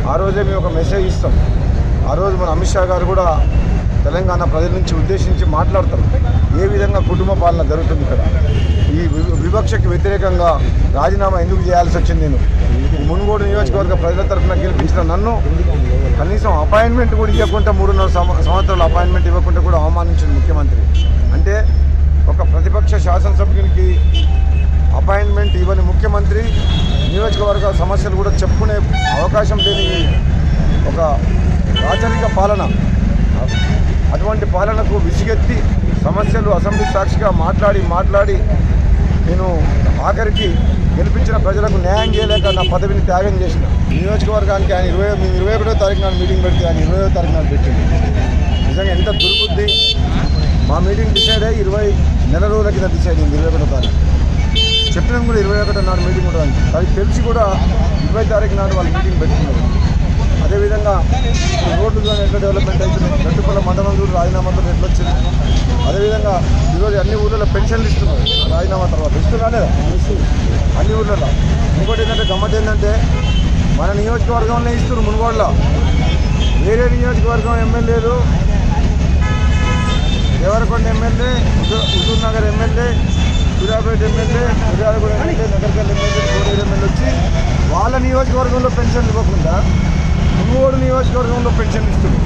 ఆ రోజే మేము ఒక మెసేజ్ ఇస్తాం ఆ రోజు మన అమిత్ షా గారు కూడా తెలంగాణ ప్రజల నుంచి ఉద్దేశించి మాట్లాడతారు ఏ విధంగా కుటుంబ పాలన జరుగుతుంది ఇక్కడ ఈ వి- వివక్షకి వ్యతిరేకంగా రాజీనామా ఎందుకు చేయాల్సి వచ్చింది నేను మునుగోడు నియోజకవర్గ ప్రజల తరఫున గెలిపించిన నన్ను కనీసం అపాయింట్మెంట్ కూడా ఇవ్వకుండా మూడున్నర సంవ- సంవత్సరాల అపాయింట్మెంట్ ఇవ్వకుండా కూడా అవమానించింది ముఖ్యమంత్రి అంటే ఒక ప్రతిపక్ష శాసనసభ్యునికి అపాయింట్మెంట్ ఇవ్వని ముఖ్యమంత్రి నియోజకవర్గ సమస్యలు కూడా చెప్పుకునే అవకాశం లేని ఒక రాచరిక పాలన అటువంటి పాలనకు విసిగెత్తి సమస్యలు అసెంబ్లీ సాక్షిగా మాట్లాడి మాట్లాడి నేను ఆఖరికి గెలిపించిన ప్రజలకు న్యాయం చేయలేక నా పదవిని త్యాగం చేసిన నియోజకవర్గానికి ఆయన ఇరవై మేము ఇరవై ఒకటో తారీఖు నాడు మీటింగ్ పెడితే ఆయన ఇరవై తారీఖు నాడు పెట్టింది నిజంగా ఎంత దుర్బుద్ధి మా మీటింగ్ డిసైడ్ అయ్యి ఇరవై నెల రోజుల కింద డిసైడ్ అయింది ఇరవై ఒకటో తారీఖు చెప్పినాం కూడా ఇరవై ఒకటో నాడు మీటింగ్ ఉంటుంది అది తెలిసి కూడా ఇరవై తారీఖు నాడు వాళ్ళు మీటింగ్ పెట్టుకున్నారు అదేవిధంగా ఇప్పుడు రోడ్లు కానీ ఎట్లా డెవలప్మెంట్ అవుతుంది గట్టుపల్ల మండలం కూడా రాజీనామాతో ఎట్లా వచ్చింది అదేవిధంగా ఈరోజు అన్ని ఊళ్ళలో పెన్షన్లు ఇస్తున్నారు రాజీనామా తర్వాత ఇస్తున్నా లేదా అన్ని ఊళ్ళలో ఇంకోటి ఏంటంటే గమ్మత్ ఏంటంటే మన నియోజకవర్గంలో ఇస్తున్నారు మునుగోడులో వేరే నియోజకవర్గం ఎమ్మెల్యేలు దేవరకొండ ఎమ్మెల్యే హుజూ- Huzur Nagar MLA Suryapet MLA Miryalaguda MLA Nagarkal MLA Koderu MLA వచ్చి వాళ్ళ నియోజకవర్గంలో పెన్షన్లు ఇవ్వకుండా మునుగోడు నియోజకవర్గంలో పెన్షన్లు ఇస్తుంది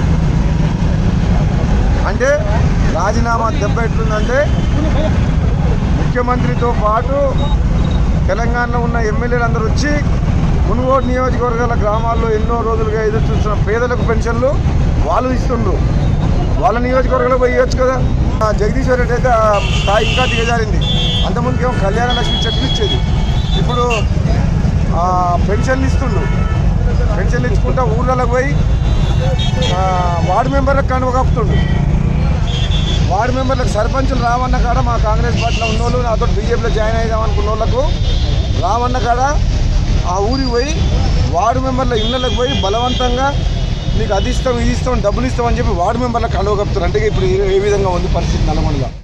అంటే రాజీనామా దెబ్బ ఎట్లుందంటే ముఖ్యమంత్రితో పాటు తెలంగాణలో ఉన్న ఎమ్మెల్యేలు అందరూ వచ్చి మునుగోడు నియోజకవర్గాల గ్రామాల్లో ఎన్నో రోజులుగా ఎదురు చూస్తున్న పేదలకు పెన్షన్లు వాళ్ళు ఇస్తుండ్రు వాళ్ళ నియోజకవర్గంలో పోయి ఇవ్వచ్చు కదా ఆ జగదీశ్వర్ రెడ్డి అయితే ఆ స్థాయి ఇంకా దిగజారింది అంతకుముందుకేమో కళ్యాణ లక్ష్మి చెట్లు ఇచ్చేది ఇప్పుడు ఆ, పెన్షన్లు ఇస్తుండు పెన్షన్లు ఇచ్చుకుంటా ఊళ్ళలోకి పోయి ఆ, వార్డు మెంబర్లకు కనువ కప్పుతుండు వార్డు మెంబర్లకు సర్పంచులు రావన్న కాడ మా కాంగ్రెస్ పార్టీలో ఉన్న వాళ్ళు నాతో బీజేపీలో జాయిన్ అయిదాం అనుకున్న వాళ్ళకు రావన్న కాడ ఆ ఊరికి పోయి వార్డు మెంబర్ల ఇళ్ళకి పోయి బలవంతంగా నీకు అది ఇస్తాం ఇది ఇస్తాం డబ్బులు ఇస్తాం అని చెప్పి వార్డు మెంబర్లకు కలువ కప్పుతారు అంటే ఇప్పుడు ఏ- ఏ విధంగా ఉంది పరిస్థితి నల్గొండలో